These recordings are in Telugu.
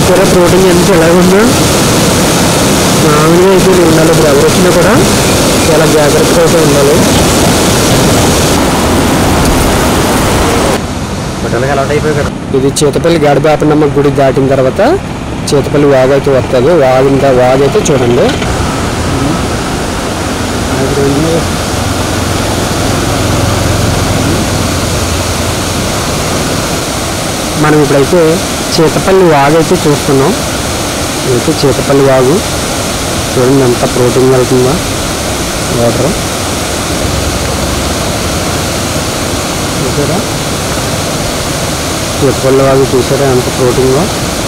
చూసారా ప్రోటీన్ ఎంత ఎలాగుందో మామూలుగా అయితే ఇది ఉండాలి ఇప్పుడు ఎవరు వచ్చినా కూడా చాలా జాగ్రత్తగా అయితే ఉండాలి హోటల్కి అలవాటు అయిపోయి కదా ఇది చేతపల్లి గాడిపాపనమ్మ గుడి దాటిన తర్వాత చేతపల్లి వాగు అయితే వస్తుంది వాగు ఇంకా వాగు అయితే చూడండి మనం ఇప్పుడైతే చేతపల్లి వాగు అయితే చూస్తున్నాం ఇదైతే చేతపల్లి వాగు చూడండి ఎంత ప్రోటీన్ వెళ్తుందో వాటర్ చూసారా చేతపల్లి వాగు చూసారా ఎంత ప్రోటీన్గా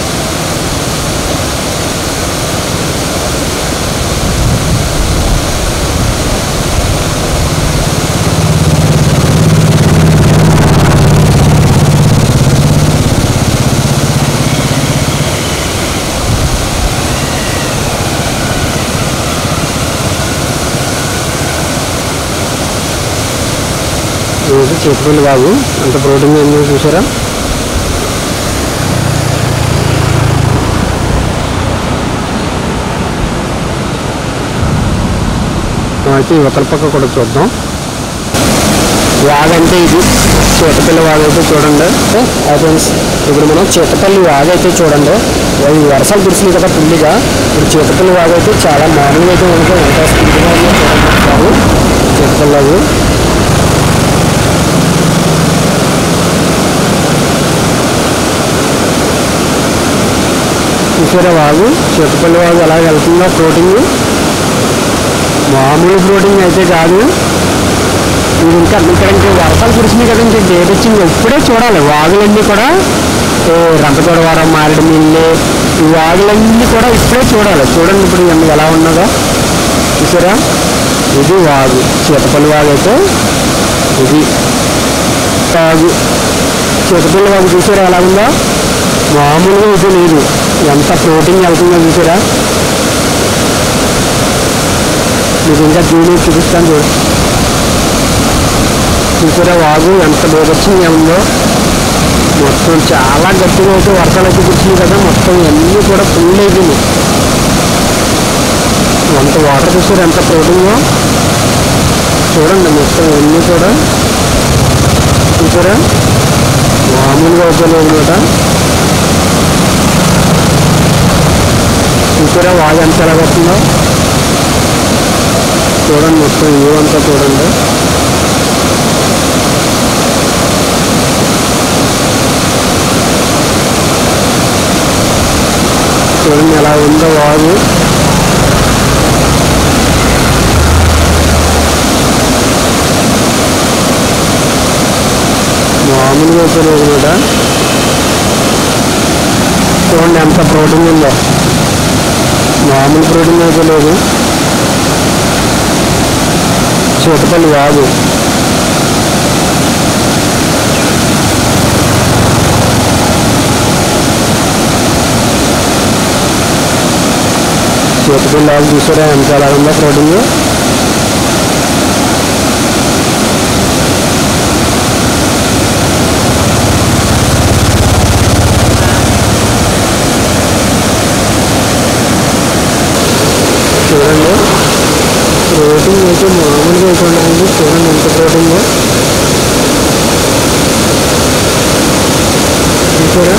ఇది చేతపల్లి వాగు ఎంత ప్రోటీన్ ఏందో చూసారా అయితే ఇవతల పక్క కూడా చూద్దాం వాగంటే ఇది చేతపల్లి వాగు అయితే చూడండి ఫ్రెండ్స్ ఇప్పుడు మనం చేతపల్లి వాగు అయితే చూడండి ఈ వర్షాలు కురిసింది కదా ఫుల్గా ఇప్పుడు చేతపల్లి వాగు అయితే చాలా మామూలుగా అయితే ఉంటుంది ఎంత స్పీడ్గా ఉందో చూడండి వాగు చేతపల్లి వాగు చూసారా వాగు చేతపల్లి వాగు ఎలా వెళ్తుందో ప్రోటీన్ మామూలు ప్రోటీన్ అయితే కాదు ఇది ఇంకా ఇక్కడ ఇంకా వర్షాలు కురిసినాయి కదా ఇంకా డేట్ వచ్చింది ఇప్పుడే చూడాలి వాగులన్నీ కూడా ఏ రంపచోడవరం మారేడుమిల్లి ఈ వాగులన్నీ కూడా ఇప్పుడే చూడాలి చూడండి ఇప్పుడు ఇవన్నీ ఎలా ఉన్నదో చూసారా ఇది వాగు చేతపల్లి వాగు అయితే ఇది వాగు చేతపల్లి వాగు చూసారా ఎలా ఉందో మామూలుగా ఇది లేదు ఎంత ప్రోటీన్ వెళ్తుందో చూసారా మీకు ఇంకా దీని చూపిస్తాను చూడు చూసారా వాగు ఎంత బోగొచ్చింది ఉందో మొత్తం చాలా గట్టిగా అయితే వర్షాలు అయితే కురిసింది కదా మొత్తం అన్నీ కూడా ఫుల్ అయిపోయింది అంత వాటర్ చూసారు ఎంత ప్రోటీన్గా చూడండి మొత్తం అన్నీ కూడా చూసారా మామూలుగా అయిపోలేదు అనమాట చూసారా వాగు ఎంత ఎలా వస్తుందో చూడండి మొత్తం వ్యూ అంతా చూడండి చూడండి ఎలా ఉందో వాగు మామూలుగా అయితే లేదు అనమాట చూడండి ఎంత ప్రోటీన్ ఉందో మామూలు ప్రోటీన్ అయితే లేదు చేతపల్లి వాగు చేతపల్లి వాగు చూసారా ఎంత ఎలా ఉందో ప్రోటీన్ చూడండి ప్రోటీన్ అయితే మామూలుగా అయితే ఉండదండి చూడండి ఎంత ప్రోటీన్ చూసారా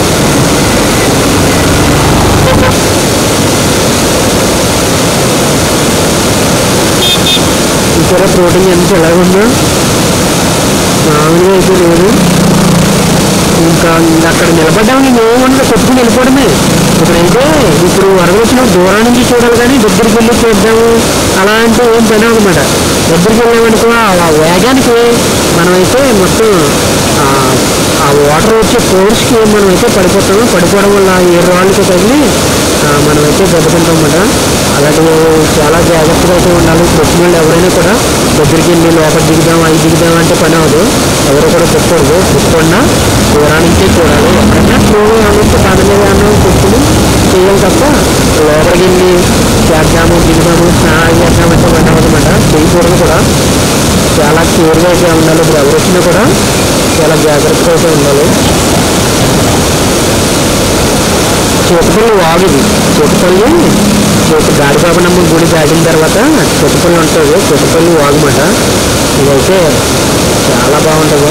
చూసారా ప్రోటీన్ ఎంత ఎలాగుందో మామూలుగా అయితే లేదు ఇంకా అక్కడ నిలబడ్డామని ఏమన్నా కొట్టుకుని వెళ్ళిపోవడమే ఇప్పుడైతే ఇప్పుడు వరద వచ్చిన దూరం నుంచి చూడాలి కానీ దగ్గరికి వెళ్ళి చూద్దాము అలా అంటే ఏం పని అనమాట దగ్గరికి వెళ్ళామనుకో ఆ వేగానికి మనమైతే మొత్తం ఆ, ఆ వాటర్ వచ్చే ఫోర్స్కి మనమైతే పడిపోతాము పడిపోవడం వల్ల ఏ రాళ్ళకి తగిలి ఆ, మనమైతే దెబ్బతింటాం అన్నమాట అలాంటి చాలా జాగ్రత్తగా అయితే ఉండాలి ఇప్పుడు వచ్చిన వాళ్ళు ఎవరైనా కూడా దగ్గరికి వెళ్ళి లోపల దిగుదాం అవి దిగుదాం అంటే పని అవ్వదు ఎవరు కూడా పెట్టకూడదు పెట్టకుండా దూరానికే చూడాలి ఎక్కడైనా చూడు అనేసి దాని మీద అన్నం కూర్చుని చేయాలి తప్ప లోపలికి వెళ్ళి చేద్దాము దిగుదాము స్నానం చేద్దామంటే పని అవ్వదన్నమాట చేయకూడదు కూడా చాలా కేర్గా అయితే ఉండాలి ఇప్పుడు ఎవరు వచ్చినా కూడా చాలా జాగ్రత్తగా అయితే ఉండాలి చోటుపల్లి వాగుది చోటుపల్లి చోటు గాడిబాబనమ్మ గుడి దాటిన తర్వాత చోటుపల్లి ఉంటుంది చోటుపల్లి వాగుమాట ఇదైతే చాలా బాగుంటుంది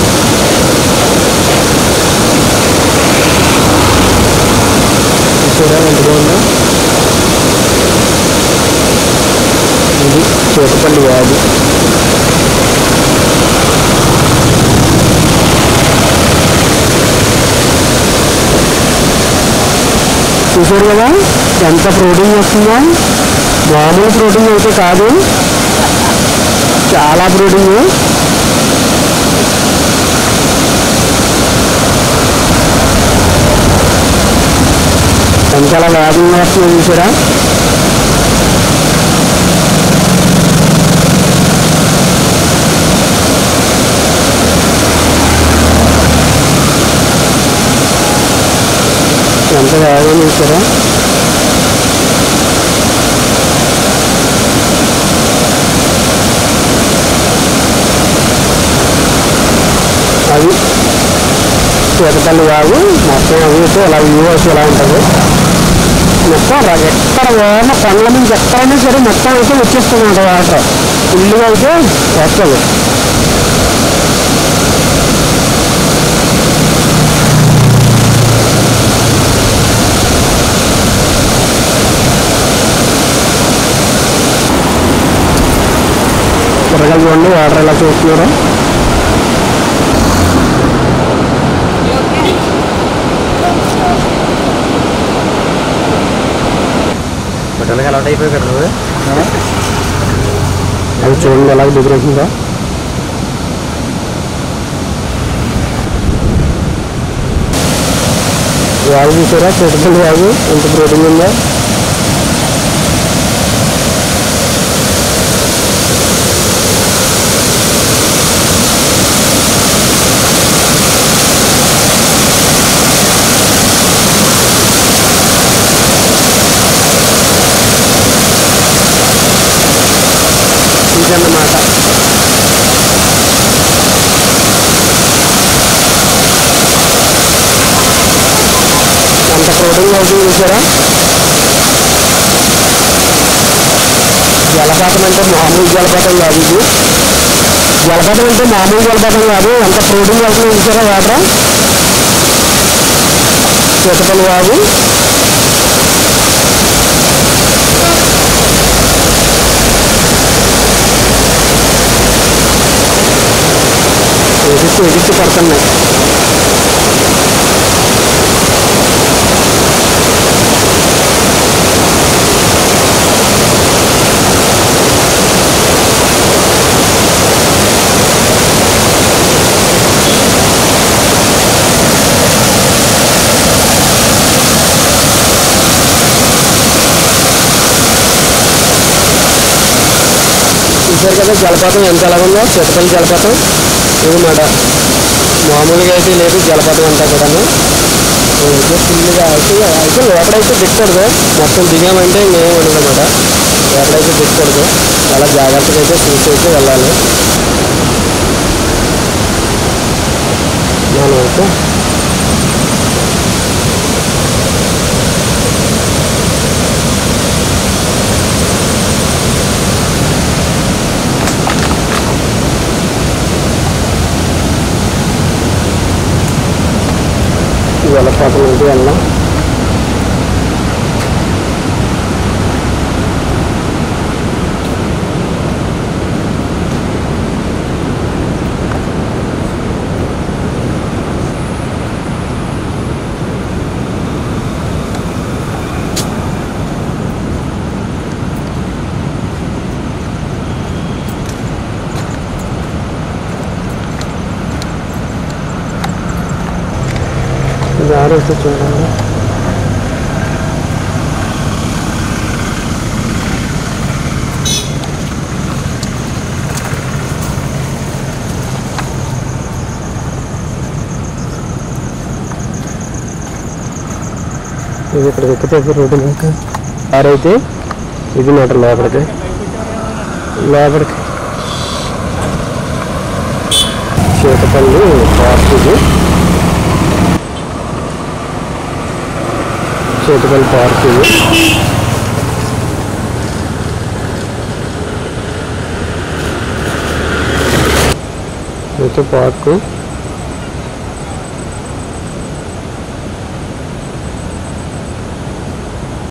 చూడా ఎంత బాగుందో ఇది చోటుపల్లి వాగు చూసారు కదా ఎంత ప్రోటీన్ వస్తుందో మామూలు ప్రోటీన్ అయితే కాదు చాలా ప్రోటీన్ ఎంత అలా వేగంగా వస్తుందో చూసారా ఎంత వేగంగా చూసారా అది చేతపల్లి వాగు మొత్తం అవి అయితే ఇలా వ్యూ వచ్చి ఎలా ఉంటుంది మొత్తం ర- ఎక్కడ ఓన కొండల నుంచి ఎక్కడైనా సరే మొత్తం అయితే వచ్చేస్తుంది వాటర్ ఫుల్గా అయితే వస్తుంది త్వరగా చూడండి వాటర్ ఎలా చూస్తున్నారో బిడ్డలకి అలవాటు అయిపోయి కదా నువ్వు అది చూడండి ఎలా దిగుతుందో వాగు చూసారా చెట్టుపల్లి వాగు ఎంత ప్రోటీన్ ఉందో ఇదన్నమాట అంత ప్రోటీన్ అవుతుంది చూసారా జలపాతం అంటే మామూలు జలపాతం కాదు ఇది జలపాతం అంటే మామూలు జలపాతం కాదు ఎంత ప్రోటీన్ అవుతుంది చూసారా వాటర్ చేతపల్లి వాగు ఎగిసి ఎగిసి పడుతున్నాయి చూసారు కదా జలపాతం ఎంత ఎలా ఉందో చిత్తపల్లి జలపాతం ఇది మాట మామూలుగా అయితే లేదు జలపాతం అంతా కూడాను అయితే ఫుల్గా అయితే అయితే లోపలైతే దిక్కకూడదు మొత్తం దిగామంటే ఇంకేం ఉండదు అనమాట లోపలైతే దిక్కకూడదు చాలా జాగ్రత్తగా అయితే చూసి అయితే వెళ్ళాలి మనం అయితే జలపాతం అయితే వెళ్ళాం దారి అయితే చూడండి ఇది ఇక్కడ ఎక్కితే రోడ్డు ఇంకా దారి అయితే ఇది మాట లోపలికి లోపలికి చేతపల్లి పార్క్ ఇది చేతుకల్ పార్క్ ఇది అయితే పార్కు